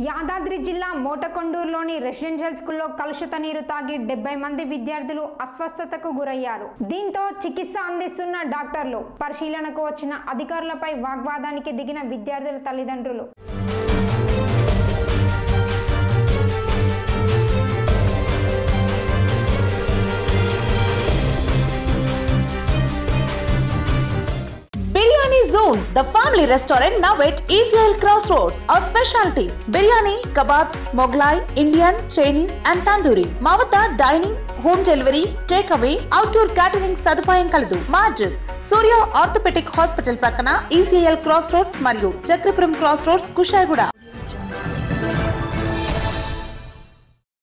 యాదాద్రి జిల్లా మోటకొండూరులోని రెసిడెన్షియల్ స్కూల్లో కలుషిత నీరు తాగి డెబ్బై మంది విద్యార్థులు అస్వస్థతకు గురయ్యారు దీంతో చికిత్స అందిస్తున్న డాక్టర్లు పరిశీలనకు వచ్చిన అధికారులపై వాగ్వాదానికి దిగిన విద్యార్థుల తల్లిదండ్రులు Biryani Zone, the family restaurant now at Israel Crossroads. Our specialties biryani, kebabs, Moglai, Indian, Chinese, and tandoori. మా వద్ద dining home delivery take away outdoor catering సదుపాయం కలదు మా అడ్రస్ సూర్య ఆర్థోపెటిక్ హాస్పిటల్ ప్రక్కన ఈసీఎల్ క్రాస్ రోడ్స్ మరియు Chakrapuram cross roads Kushaiguda